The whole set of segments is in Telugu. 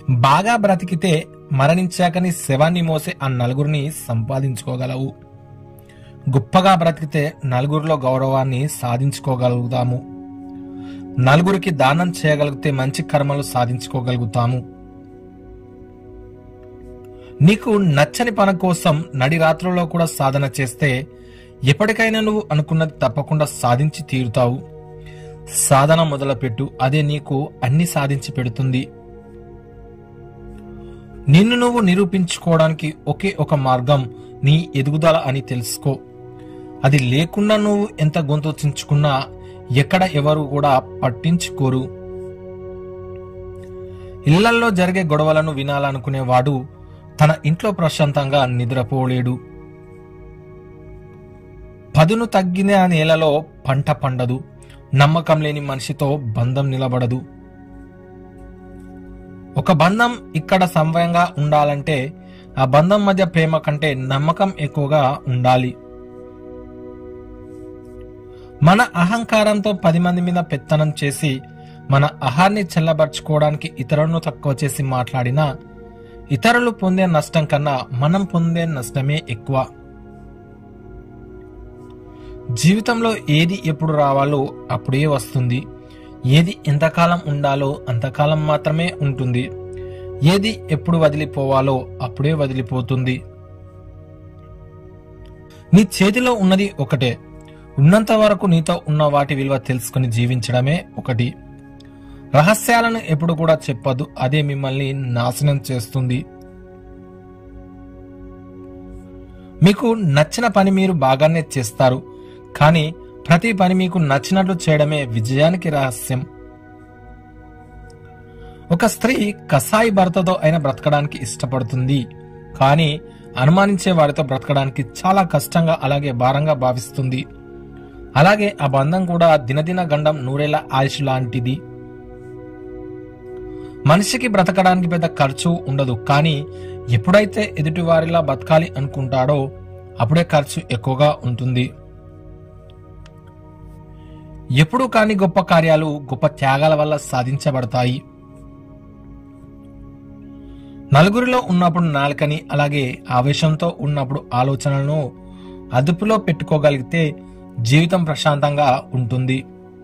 బాగా బ్రతికితే మరణించాకని శవాన్ని మోసే ఆ నలుగురిని సంపాదించుకోగలవు గొప్పగా బ్రతికితే నలుగురిలో గౌరవాన్ని సాధించుకోగలుగుతాము నలుగురికి దానం చేయగలిగితే మంచి కర్మలు సాధించుకోగలుగుతాము నీకు నచ్చని పని కోసం నడి రాత్రుల్లో కూడా సాధన చేస్తే ఎప్పటికైనా నువ్వు అనుకున్నది తప్పకుండా సాధించి తీరుతావు సాధన మొదలుపెట్టు అదే నీకు అన్ని సాధించి పెడుతుంది నిన్ను నువ్వు నిరూపించుకోవడానికి ఒకే ఒక మార్గం నీ ఎదుగుదల అని తెలుసుకో అది లేకుండా నువ్వు ఎంత గొంతు చించుకున్నా ఎక్కడ ఎవరు కూడా పట్టించుకోరు ఇళ్లల్లో జరిగే గొడవలను వినాలనుకునేవాడు తన ఇంట్లో ప్రశాంతంగా నిద్రపోలేడు పదును తగ్గిన నేలలో పంట పండదు నమ్మకం లేని మనిషితో బంధం నిలబడదు ఒక బంధం ఇక్కడ సమయంగా ఉండాలంటే ఆ బంధం మధ్య ప్రేమ కంటే నమ్మకం ఎక్కువగా ఉండాలి మన అహంకారంతో పది మంది మీద పెత్తనం చేసి మన అహాన్ని చెల్లబర్చుకోవడానికి ఇతరులను తక్కువ చేసి మాట్లాడినా ఇతరులు పొందే నష్టం కన్నా మనం పొందే నష్టమే ఎక్కువ జీవితంలో ఏది ఎప్పుడు రావాలో అప్పుడే వస్తుంది ఏది ఎంతకాలం ఉండాలో అంతకాలం మాత్రమే ఉంటుంది ఏది ఎప్పుడు వదిలిపోవాలో అప్పుడే వదిలిపోతుంది నీ చేతిలో ఉన్నది ఒకటే ఉన్నంత వరకు నీతో ఉన్న వాటి విలువ తెలుసుకుని జీవించడమే ఒకటి రహస్యాలను ఎప్పుడు కూడా చెప్పదు అదే మిమ్మల్ని నాశనం చేస్తుంది మీకు నచ్చిన పని మీరు బాగానే చేస్తారు కానీ ప్రతి పని మీకు నచ్చినట్లు చేయడమే విజయానికి రహస్యం ఒక స్త్రీ కసాయి భర్తతో అయినా బ్రతకడానికి ఇష్టపడుతుంది కానీ అనుమానించే వారితో బ్రతకడానికి చాలా కష్టంగా అలాగే భారంగా భావిస్తుంది అలాగే ఆ బంధం కూడా దినదిన గండం నూరేళ్ల ఆయుష్ లాంటిది మనిషికి బ్రతకడానికి పెద్ద ఖర్చు ఉండదు కానీ ఎప్పుడైతే ఎదుటి వారిలా బతకాలి అనుకుంటాడో అప్పుడే ఖర్చు ఎక్కువగా ఉంటుంది ఎప్పుడూ కాని గొప్ప కార్యాలు గొప్ప త్యాగాల వల్ల సాధించబడతాయి నలుగురిలో ఉన్నప్పుడు నాలుకని అలాగే ఆవేశంతో ఉన్నప్పుడు ఆలోచనలను అదుపులో పెట్టుకోగలిగితే జీవితం ప్రశాంతంగా ఉంటుంది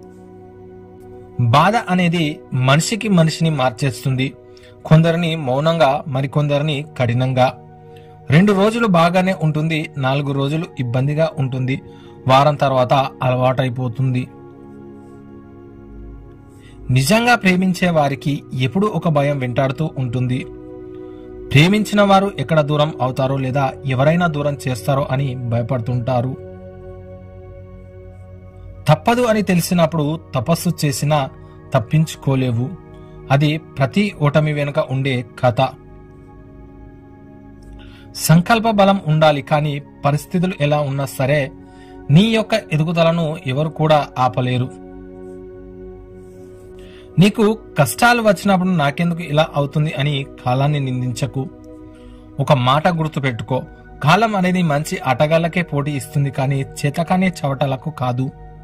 బాధ అనేది మనిషికి మనిషిని మార్చేస్తుంది కొందరిని మౌనంగా మరికొందరిని కఠినంగా రెండు రోజులు బాగానే ఉంటుంది నాలుగు రోజులు ఇబ్బందిగా ఉంటుంది వారం తర్వాత అలవాటైపోతుంది నిజంగా ప్రేమించే వారికి ఎప్పుడూ ఒక భయం వెంటాడుతూ ఉంటుంది ప్రేమించిన వారు ఎక్కడ దూరం అవుతారో లేదా ఎవరైనా దూరం చేస్తారో అని భయపడుతుంటారు తప్పదు అని తెలిసినప్పుడు తపస్సు చేసినా తప్పించుకోలేవు అది ప్రతి ఓటమి వెనుక ఉండే కథ సంకల్ప బలం ఉండాలి కానీ పరిస్థితులు ఎలా ఉన్నా సరే నీ యొక్క ఎదుగుదలను ఎవరు కూడా ఆపలేరు నీకు కష్టాలు వచ్చినప్పుడు నాకెందుకు ఇలా అవుతుంది అని కాలాన్ని నిందించకు ఒక మాట గుర్తుపెట్టుకో కాలం అనేది మంచి ఆటగాళ్లకే పోటీ ఇస్తుంది కానీ చేతకానే చవటలకు కాదు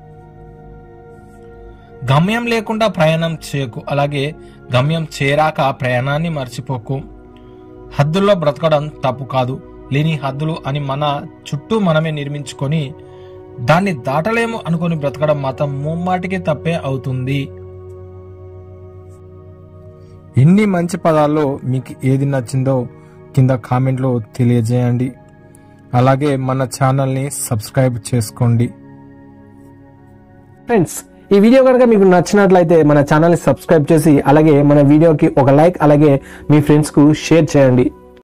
గమ్యం లేకుండా ప్రయాణం చేయకు అలాగే గమ్యం చేరాక ప్రయాణాన్ని మర్చిపోకు హద్దుల్లో బ్రతకడం తప్పు కాదు లేని హద్దులు అని మన చుట్టూ మనమే నిర్మించుకొని దాన్ని దాటలేము అనుకొని బ్రతకడం మాత్రం ముమ్మాటికి తప్పే అవుతుంది ఇన్ని మంచి పదాల్లో మీకు ఏది నచ్చిందో కింద కామెంట్లో తెలియజేయండి అలాగే మన ఛానల్ని సబ్స్క్రైబ్ చేసుకోండి ఫ్రెండ్స్ ఈ వీడియో కనుక మీకు నచ్చినట్లయితే మన ఛానల్ని సబ్స్క్రైబ్ చేసి అలాగే మన వీడియోకి ఒక లైక్ అలాగే మీ ఫ్రెండ్స్కు షేర్ చేయండి